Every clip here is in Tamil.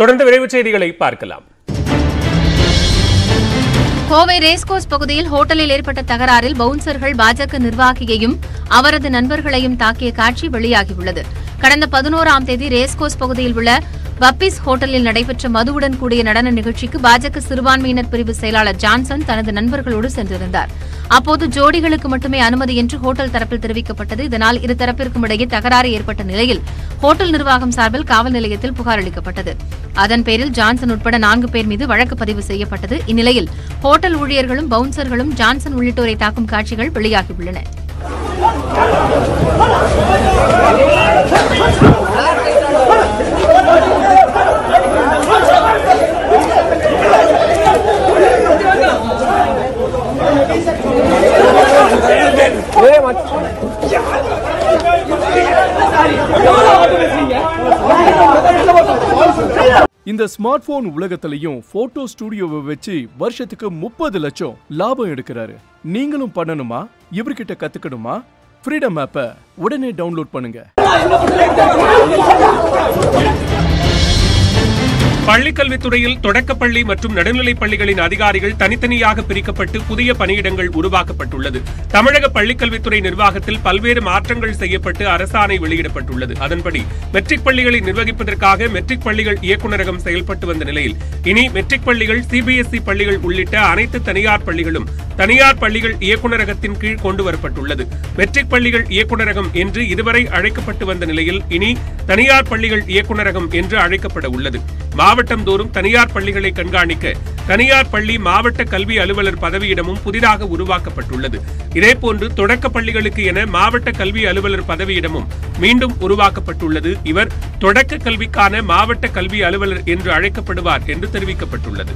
தொடர்ந்து விரைவுச் செய்திகளை பார்க்கலாம் கோவை ரேஸ்கோர்ஸ் பகுதியில் ஹோட்டலில் ஏற்பட்ட தகராறில் பவுன்சர்கள் பாஜக நிர்வாகியையும் அவரது நண்பர்களையும் தாக்கிய காட்சி வெளியாகியுள்ளது கடந்த பதினோராம் தேதி ரேஸ்கோர்ஸ் பகுதியில் உள்ள வப்பிஸ் ஹோட்டலில் நடைபெற்ற மதுவுடன் கூடிய நடன நிகழ்ச்சிக்கு பாஜக சிறுபான்மையினர் பிரிவு செயலாளர் ஜான்சன் தனது நண்பர்களோடு சென்றிருந்தார் அப்போது ஜோடிகளுக்கு மட்டுமே அனுமதி என்று ஹோட்டல் தரப்பில் தெரிவிக்கப்பட்டது இதனால் இரு தரப்பிற்கும் இடையே தகராறு ஏற்பட்ட நிலையில் ஹோட்டல் நிர்வாகம் சார்பில் காவல் நிலையத்தில் புகார் அளிக்கப்பட்டது அதன் பேரில் ஜான்சன் உட்பட நான்கு பேர் மீது வழக்கு பதிவு செய்யப்பட்டது இந்நிலையில் ஹோட்டல் ஊழியர்களும் பவுன்சர்களும் ஜான்சன் உள்ளிட்டோரை தாக்கும் காட்சிகள் வெளியாகியுள்ளன இந்த ஸ்மார்ட் போன் உலகத்திலையும் போட்டோ ஸ்டுடியோவை வச்சு வருஷத்துக்கு முப்பது லட்சம் லாபம் எடுக்கிறாரு நீங்களும் பண்ணணுமா இவர்கிட்ட கத்துக்கணுமா ஃப்ரீடம் ஆப்பை உடனே டவுன்லோட் பண்ணுங்க பள்ளிக்கல்வித்துறையில் தொடக்கப்பள்ளி மற்றும் நடுநிலைப் பள்ளிகளின் அதிகாரிகள் தனித்தனியாக பிரிக்கப்பட்டு புதிய பணியிடங்கள் உருவாக்கப்பட்டுள்ளது தமிழக பள்ளிக்கல்வித்துறை நிர்வாகத்தில் பல்வேறு மாற்றங்கள் செய்யப்பட்டு அரசாணை வெளியிடப்பட்டுள்ளது அதன்படி மெட்ரிக் பள்ளிகளை நிர்வகிப்பதற்காக மெட்ரிக் பள்ளிகள் இயக்குநரகம் செயல்பட்டு வந்த நிலையில் இனி மெட்ரிக் பள்ளிகள் சிபிஎஸ்இ பள்ளிகள் உள்ளிட்ட அனைத்து தனியார் பள்ளிகளும் தனியார் பள்ளிகள் இயக்குநரகத்தின் கீழ் கொண்டு வரப்பட்டுள்ளது மெட்ரிக் பள்ளிகள் இயக்குநரகம் என்று இதுவரை அழைக்கப்பட்டு வந்த நிலையில் இனி தனியார் பள்ளிகள் இயக்குநரகம் என்று அழைக்கப்பட உள்ளது மாவட்டம் தோறும் தனியார் பள்ளிகளை கண்காணிக்க தனியார் பள்ளி மாவட்ட கல்வி அலுவலர் பதவியிடமும் புதிதாக உருவாக்கப்பட்டுள்ளது இதேபோன்று தொடக்க பள்ளிகளுக்கு என மாவட்ட கல்வி அலுவலர் பதவியிடமும் மீண்டும் உருவாக்கப்பட்டுள்ளது இவர் தொடக்க கல்விக்கான மாவட்ட கல்வி அலுவலர் என்று அழைக்கப்படுவார் என்று தெரிவிக்கப்பட்டுள்ளது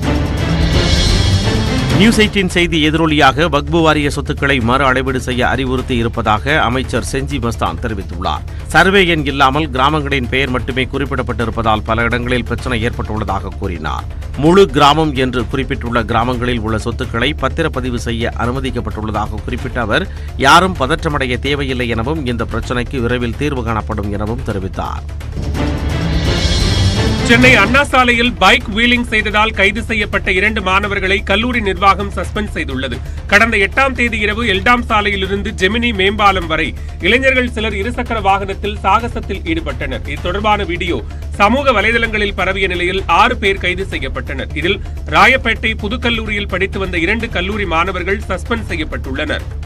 நியூஸ் எயிட்டின் செய்தி எதிரொலியாக வக்பு வாரிய சொத்துக்களை மறு அளவீடு செய்ய அறிவுறுத்தி இருப்பதாக அமைச்சர் செஞ்சி மஸ்தான் தெரிவித்துள்ளார் சர்வே எண் இல்லாமல் கிராமங்களின் பெயர் மட்டுமே குறிப்பிடப்பட்டிருப்பதால் பல இடங்களில் பிரச்சனை ஏற்பட்டுள்ளதாக கூறினார் முழு கிராமம் என்று குறிப்பிட்டுள்ள கிராமங்களில் உள்ள சொத்துக்களை பத்திரப்பதிவு செய்ய அனுமதிக்கப்பட்டுள்ளதாக குறிப்பிட்ட அவர் யாரும் பதற்றமடைய தேவையில்லை எனவும் இந்த பிரச்சினைக்கு விரைவில் தீர்வு காணப்படும் எனவும் தெரிவித்தார் சென்னை அண்ணா சாலையில் பைக் வீலிங் செய்ததால் கைது செய்யப்பட்ட இரண்டு மாணவர்களை கல்லூரி நிர்வாகம் சஸ்பெண்ட் செய்துள்ளது கடந்த எட்டாம் தேதி இரவு எல்டாம் சாலையிலிருந்து ஜெமினி மேம்பாலம் வரை இளைஞர்கள் சிலர் இருசக்கர வாகனத்தில் சாகசத்தில் ஈடுபட்டனர் இது தொடர்பான வீடியோ சமூக வலைதளங்களில் பரவிய நிலையில் ஆறு பேர் கைது செய்யப்பட்டனர் இதில் ராயப்பேட்டை புதுக்கல்லூரியில் படித்து வந்த இரண்டு கல்லூரி மாணவர்கள் சஸ்பெண்ட் செய்யப்பட்டுள்ளனர்